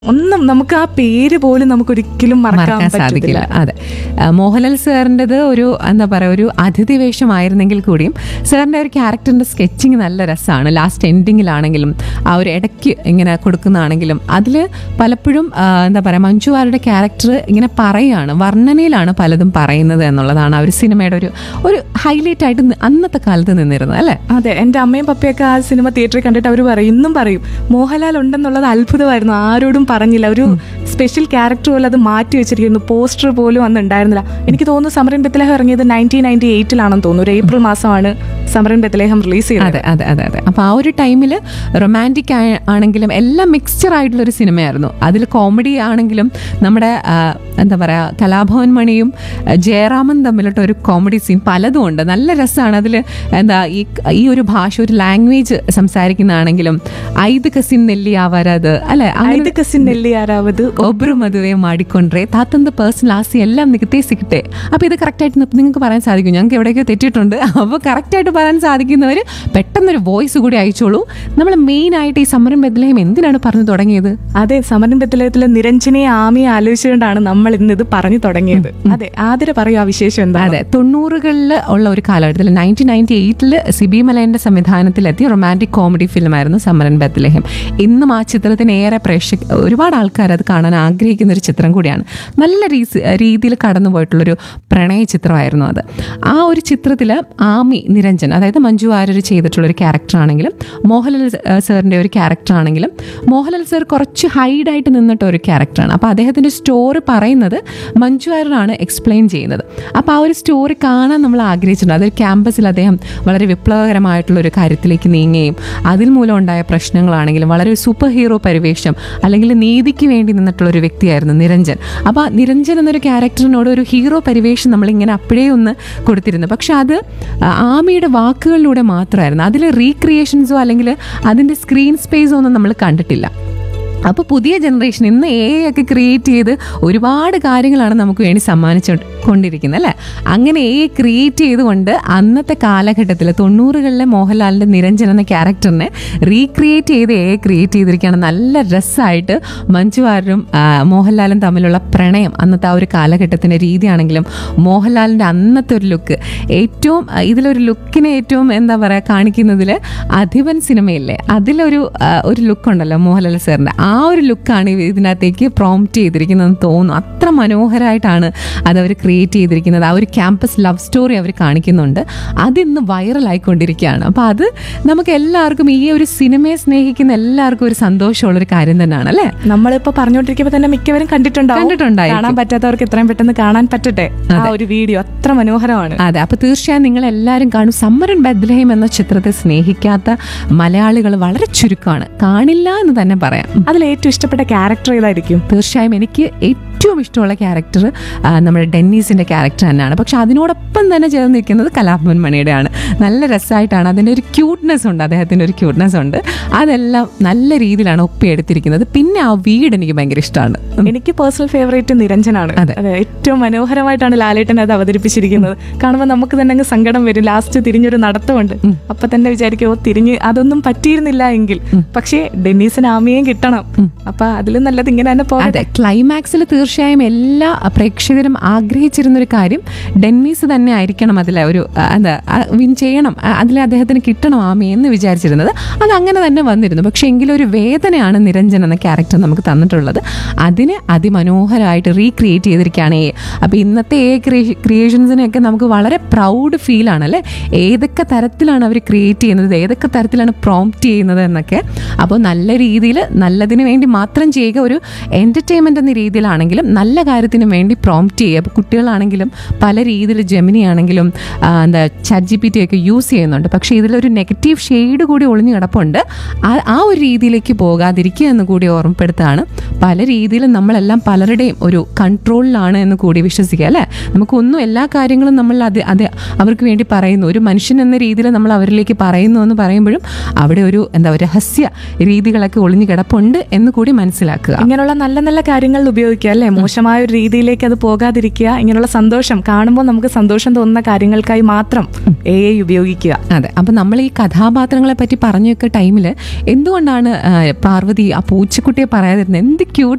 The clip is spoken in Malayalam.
ഒന്നും നമുക്ക് ആ പേര് പോലും നമുക്ക് ഒരിക്കലും മറക്കാൻ മറക്കാൻ സാധിക്കില്ല പറ്റില്ല അതെ ആ, മോഹൻലാൽ സാറിൻ്റെത് ഒരു എന്താ പറയുക ഒരു അതിഥി വേഷമായിരുന്നെങ്കിൽ കൂടിയും സാറിൻ്റെ ഒരു ക്യാരക്ടറിൻ്റെ സ്കെച്ചിങ് നല്ല രസമാണ് ലാസ്റ്റ് എൻഡിങ്ങിലാണെങ്കിലും ആ ഒരു ഇടയ്ക്ക് ഇങ്ങനെ കൊടുക്കുന്നതാണെങ്കിലും അതിൽ പലപ്പോഴും ആ, എന്താ പറയുക മഞ്ജുവാരുടെ ക്യാരക്ടർ ഇങ്ങനെ പറയുകയാണ് വർണ്ണനയിലാണ് പലതും പറയുന്നത് എന്നുള്ളതാണ് ആ ഒരു സിനിമയുടെ ഒരു ഒരു ഹൈലൈറ്റ് ആയിട്ട് നി- അന്നത്തെ കാലത്ത് നിന്നിരുന്നത് അല്ലേ അതെ എൻ്റെ അമ്മയും പപ്പയൊക്കെ ആ സിനിമ തിയേറ്ററിൽ കണ്ടിട്ട് അവർ പറയും ഇന്നും പറയും മോഹൻലാൽ ഉണ്ടെന്നുള്ളത് അത്ഭുതമായിരുന്നു ആരോടും പറഞ്ഞില്ല ഒരു സ്പെഷ്യൽ ക്യാരക്ടർ പോലെ അത് മാറ്റി വെച്ചിരിക്കുന്നു പോസ്റ്റർ പോലും അന്ന് ഉണ്ടായിരുന്നില്ല എനിക്ക് തോന്നുന്നു സമരൻ ബത്തലേഹം ഇറങ്ങിയത് നയൻറ്റീൻ നയൻറ്റി എയ്റ്റിലാണെന്ന് തോന്നുന്നു ഒരു ഏപ്രിൽ മാസമാണ് സമരൻ ബത്തലേഹം റിലീസ് ചെയ്തത് അതെ അതെ അതെ അതെ അപ്പോൾ ആ ഒരു ടൈമിൽ റൊമാൻറ്റിക് ആണെങ്കിലും എല്ലാം മിക്സ്ചർ ആയിട്ടുള്ള ഒരു സിനിമയായിരുന്നു അതിൽ കോമഡി ആണെങ്കിലും നമ്മുടെ ആ, എന്താ പറയുക കലാഭവൻ മണിയും ആ, ജയറാമും തമ്മിലിട്ട ഒരു കോമഡി സീൻ പലതും ഉണ്ട് നല്ല രസമാണ് അതിൽ എന്താ ഈ ഈ ഒരു ഭാഷ ഒരു ലാംഗ്വേജ് സംസാരിക്കുന്നതാണെങ്കിലും ഐത് കസിൻ നെല്ലിയാവരത് അല്ലെ ಐದು ಕಸಿನ್ ನೆಲ್ಲಿ ಯಾರಾவது ഒബ്രു മധുവേ മാടിക്കൊണ്ടേ താത്തന്ത് പേഴ്സണൽ ആസി എല്ലാം നികത്തേ സിക്കട്ടെ അപ്പോൾ ഇത് കറക്റ്റായിട്ട് നിങ്ങൾക്ക് പറയാൻ സാധിക്കും ഞങ്ങൾക്ക് എവിടെയൊക്കെ തെറ്റിയിട്ടുണ്ട് അപ്പോൾ കറക്റ്റായിട്ട് പറയാൻ സാധിക്കുന്നവർ പെട്ടെന്നൊരു വോയിസ് കൂടി അയച്ചോളൂ നമ്മൾ മെയിൻ ആയിട്ട് ഈ സമരം ബദലയം എന്തിനാണ് പറഞ്ഞു തുടങ്ങിയത് അതെ സമരൻ ബത്തലയത്തിലെ നിരഞ്ജനയെ ആമിയെ ആലോചിച്ചുകൊണ്ടാണ് നമ്മൾ ഇന്ന് ഇത് പറഞ്ഞു തുടങ്ങിയത് അതെ ആതിര പറയൂ ആ വിശേഷം എന്താ അതെ തൊണ്ണൂറുകളിൽ ഉള്ള ഒരു കാലഘട്ടത്തിൽ നയൻറ്റീൻ നയൻറ്റി എയ്റ്റിൽ സിബി മലയൻ്റെ സംവിധാനത്തിലെത്തിയ റൊമാൻറ്റിക് കോമഡി ഫിലിമായിരുന്നു സമരൻ ബത്ലഹം ഇന്നും ആ ചിത്രത്തിന് ഏറെ പ്രേക്ഷക ഒരുപാട് ആൾക്കാർ അത് കാണാൻ ആഗ്രഹിക്കുന്ന ഒരു ചിത്രം കൂടിയാണ് നല്ല രീതി രീതിയിൽ കടന്നുപോയിട്ടുള്ളൊരു പ്രണയ ചിത്രമായിരുന്നു അത് ആ ഒരു ചിത്രത്തിൽ ആമി നിരഞ്ജൻ അതായത് മഞ്ജു വാര്യർ ചെയ്തിട്ടുള്ളൊരു ക്യാരക്ടറാണെങ്കിലും മോഹൻലാൽ സാറിൻ്റെ ഒരു ക്യാരക്ടറാണെങ്കിലും മോഹൻലാൽ സാർ കുറച്ച് ഹൈഡായിട്ട് നിന്നിട്ട ഒരു ക്യാരക്ടറാണ് അപ്പോൾ അദ്ദേഹത്തിൻ്റെ സ്റ്റോറി പറയുന്നത് മഞ്ജു വാര്യറാണ് എക്സ്പ്ലെയിൻ ചെയ്യുന്നത് അപ്പോൾ ആ ഒരു സ്റ്റോറി കാണാൻ നമ്മൾ ആഗ്രഹിച്ചിട്ടുണ്ട് അതൊരു ക്യാമ്പസിൽ അദ്ദേഹം വളരെ വിപ്ലവകരമായിട്ടുള്ള ഒരു കാര്യത്തിലേക്ക് നീങ്ങുകയും അതിൽ മൂലം ഉണ്ടായ പ്രശ്നങ്ങളാണെങ്കിലും വളരെ ഒരു സൂപ്പർ ഹീറോ പരിവേഷം അല്ലെങ്കിൽ നീതിക്ക് വേണ്ടി നിന്നിട്ടുള്ള ഒരു വ്യക്തിയായിരുന്നു നിരഞ്ജൻ അപ്പോൾ ആ നിരഞ്ജൻ എന്നൊരു ക്യാരക്ടറിനോട് ഒരു ഹീറോ പരിവേഷം നമ്മളിങ്ങനെ അപ്പോഴേ ഒന്ന് കൊടുത്തിരുന്നു പക്ഷെ അത് ആ, ആമിയുടെ വാക്കുകളിലൂടെ മാത്രമായിരുന്നു അതിൽ റീക്രിയേഷൻസോ അല്ലെങ്കിൽ അതിൻ്റെ സ്ക്രീൻ സ്പേസോ ഒന്നും നമ്മൾ കണ്ടിട്ടില്ല അപ്പോൾ പുതിയ ജനറേഷൻ ഇന്ന് എ ഒക്കെ ക്രിയേറ്റ് ചെയ്ത് ഒരുപാട് കാര്യങ്ങളാണ് നമുക്ക് വേണ്ടി സമ്മാനിച്ചു കൊണ്ടിരിക്കുന്നത് അല്ലേ അങ്ങനെ എ ക്രിയേറ്റ് ചെയ്തുകൊണ്ട് അന്നത്തെ കാലഘട്ടത്തിൽ തൊണ്ണൂറുകളിലെ മോഹൻലാലിൻ്റെ നിരഞ്ജൻ എന്ന ക്യാരക്ടറിനെ റീക്രിയേറ്റ് ചെയ്ത് എ ക്രിയേറ്റ് ചെയ്തിരിക്കുകയാണ് നല്ല രസമായിട്ട് മഞ്ജു വാര്യരും ആ, മോഹൻലാലും തമ്മിലുള്ള പ്രണയം അന്നത്തെ ആ ഒരു കാലഘട്ടത്തിൻ്റെ രീതിയാണെങ്കിലും മോഹൻലാലിൻ്റെ അന്നത്തെ ഒരു ലുക്ക് ഏറ്റവും ആ, ഇതിലൊരു ലുക്കിനെ ഏറ്റവും എന്താ പറയുക കാണിക്കുന്നതിൽ അധിപൻ സിനിമയില്ലേ അതിലൊരു ആ, ഒരു ലുക്കുണ്ടല്ലോ മോഹൻലാൽ സാറിൻ്റെ ആ ഒരു ലുക്കാണ് ഇതിനകത്തേക്ക് പ്രോംപ്റ്റ് ചെയ്തിരിക്കുന്നതെന്ന് തോന്നുന്നു അത്ര മനോഹരമായിട്ടാണ് അതവർ ക്രിയേറ്റ് ചെയ്തിരിക്കുന്നത് ആ ഒരു ക്യാമ്പസ് ലവ് സ്റ്റോറി അവർ കാണിക്കുന്നുണ്ട് അതിന്ന് വൈറലായിക്കൊണ്ടിരിക്കുകയാണ് അപ്പോൾ അത് നമുക്ക് എല്ലാവർക്കും ഈ ഒരു സിനിമയെ സ്നേഹിക്കുന്ന എല്ലാവർക്കും ഒരു സന്തോഷമുള്ളൊരു കാര്യം തന്നെയാണ് അല്ലേ നമ്മളിപ്പോ പറഞ്ഞുകൊണ്ടിരിക്കുമ്പോ തന്നെ മിക്കവരും കണ്ടിട്ടുണ്ടാവും കണ്ടിട്ടുണ്ടായിരിക്കും. കാണാൻ പറ്റാത്തവർക്ക് എത്രയും പെട്ടെന്ന് കാണാൻ പറ്റട്ടെ ആ ഒരു വീഡിയോ അത്ര മനോഹരമാണ് അതെ അപ്പൊ തീർച്ചയായും നിങ്ങൾ എല്ലാവരും കാണും സമ്മരൻ ബദ്ലഹം എന്ന ചിത്രത്തെ സ്നേഹിക്കാത്ത മലയാളികൾ വളരെ ചുരുക്കമാണ് കാണില്ല എന്ന് തന്നെ പറയാം അതിൽ ഏറ്റവും ഇഷ്ടപ്പെട്ട ക്യാരക്ടർ ഏതായിരിക്കും തീർച്ചയായും എനിക്ക് ഏറ്റവും ഇഷ്ടമുള്ള ക്യാരക്ടർ നമ്മുടെ ഡെന്നീസിന്റെ ക്യാരക്ടർ തന്നെയാണ് പക്ഷെ അതിനോടൊപ്പം തന്നെ ചേർന്ന് നിൽക്കുന്നത് കലാഭവൻ മണിയുടെയാണ് നല്ല രസമായിട്ടാണ് അതിൻ്റെ ഒരു ക്യൂട്ട്നെസ് ഉണ്ട് അദ്ദേഹത്തിൻ്റെ ഒരു ക്യൂട്ട്നെസ് ഉണ്ട് അതെല്ലാം നല്ല രീതിയിലാണ് ഒപ്പിയെടുത്തിരിക്കുന്നത് പിന്നെ ആ വീട് എനിക്ക് ഭയങ്കര ഇഷ്ടമാണ് എനിക്ക് പേഴ്സണൽ ഫേവറേറ്റ് നിരഞ്ജനാണ് അതെ. അതെ ഏറ്റവും മനോഹരമായിട്ടാണ് ലാലേട്ടൻ അത് അവതരിപ്പിച്ചിരിക്കുന്നത് കാണുമ്പോൾ നമുക്ക് തന്നെ അങ്ങ് സങ്കടം വരും ലാസ്റ്റ് തിരിഞ്ഞൊരു നടത്തമുണ്ട് അപ്പൊ തന്നെ വിചാരിക്കും ഓ തിരിഞ്ഞ് അതൊന്നും പറ്റിയിരുന്നില്ല എങ്കിൽ പക്ഷേ ഡെന്നീസിന് ആമിയേയും കിട്ടണം അപ്പൊ അതിലും നല്ലത് ഇങ്ങനെ തന്നെ പോകട്ടെ അതെ ക്ലൈമാക്സിൽ തീർച്ചയായും എല്ലാ പ്രേക്ഷകരും ആഗ്രഹിച്ചിരുന്ന ഒരു കാര്യം ഡെന്നീസ് തന്നെ ആയിരിക്കണം അതിലെ ഒരു ആ, എന്താ വിൻ ചെയ്യണം അതിൽ അദ്ദേഹത്തിന് കിട്ടണം ആമി എന്ന് വിചാരിച്ചിരുന്നത് അത് അങ്ങനെ തന്നെ വന്നിരുന്നു പക്ഷെ എങ്കിലും ഒരു വേദനയാണ് നിരഞ്ജൻ എന്ന ക്യാരക്ടർ നമുക്ക് തന്നിട്ടുള്ളത് അതിനെ അതിമനോഹരമായിട്ട് റീക്രിയേറ്റ് ചെയ്തിരിക്കുകയാണ് എ അപ്പോൾ ഇന്നത്തെ എ ക്രിയേഷൻസിനെയൊക്കെ നമുക്ക് വളരെ പ്രൗഡ് ഫീലാണ് അല്ലേ ഏതൊക്കെ തരത്തിലാണ് അവർ ക്രിയേറ്റ് ചെയ്യുന്നത് ഏതൊക്കെ തരത്തിലാണ് പ്രോംപ്റ്റ് ചെയ്യുന്നത് എന്നൊക്കെ അപ്പോൾ നല്ല രീതിയിൽ നല്ലതിന് വേണ്ടി മാത്രം ചെയ്യുക ഒരു എൻ്റർടൈൻമെൻ്റ് എന്ന രീതിയിലാണെങ്കിലും നല്ല കാര്യത്തിന് വേണ്ടി പ്രോംപ്റ്റ് ചെയ്യുക അപ്പോൾ കുട്ടികളാണെങ്കിലും പല രീതിയിൽ ജെമിനി ആണെങ്കിലും ആ, എന്താ ചാറ്റ് ജി പി ടി ഒക്കെ യൂസ് ചെയ്യുന്നുണ്ട് പക്ഷേ ഇതിലൊരു നെഗറ്റീവ് ഷെയ്ഡ് കൂടി ഒളിഞ്ഞു കിടപ്പുണ്ട് ആ ആ ഒരു രീതിയിലേക്ക് പോകാതിരിക്കുക എന്ന് കൂടി ഓർമ്മപ്പെടുത്താണ് പല രീതിയിലും നമ്മളെല്ലാം പലരുടെയും ഒരു കൺട്രോളിലാണ് എന്ന് കൂടി വിശ്വസിക്കുക അല്ലേ നമുക്കൊന്നും എല്ലാ കാര്യങ്ങളും നമ്മൾ അത് അത് അവർക്ക് വേണ്ടി പറയുന്നു ഒരു മനുഷ്യൻ എന്ന രീതിയിൽ നമ്മൾ അവരിലേക്ക് പറയുന്നു എന്ന് പറയുമ്പോഴും അവിടെ ഒരു എന്താ ഒരു രഹസ്യ രീതികളൊക്കെ ഒളിഞ്ഞു കിടപ്പുണ്ട് എന്ന് കൂടി മനസ്സിലാക്കുക ഇങ്ങനെയുള്ള നല്ല നല്ല കാര്യങ്ങളിൽ ഉപയോഗിക്കുക അല്ലേ മോശമായ ഒരു രീതിയിലേക്ക് അത് പോകാതിരിക്കുക ഇങ്ങനെയുള്ള സന്തോഷം കാണുമ്പോൾ നമുക്ക് സന്തോഷം തോന്നുന്ന കാര്യങ്ങൾക്കായി മാത്രം എ ഐ ഉപയോഗിക്കുക അതെ അപ്പം നമ്മൾ ഈ കഥാപാത്രങ്ങളെ പറ്റി പറഞ്ഞൊക്കെ ടൈമിൽ എന്തുകൊണ്ടാണ് ആ, പാർവതി ആ പൂച്ചക്കുട്ടിയെ പറയാതിരുന്നത് എന്ത് ക്യൂട്ട്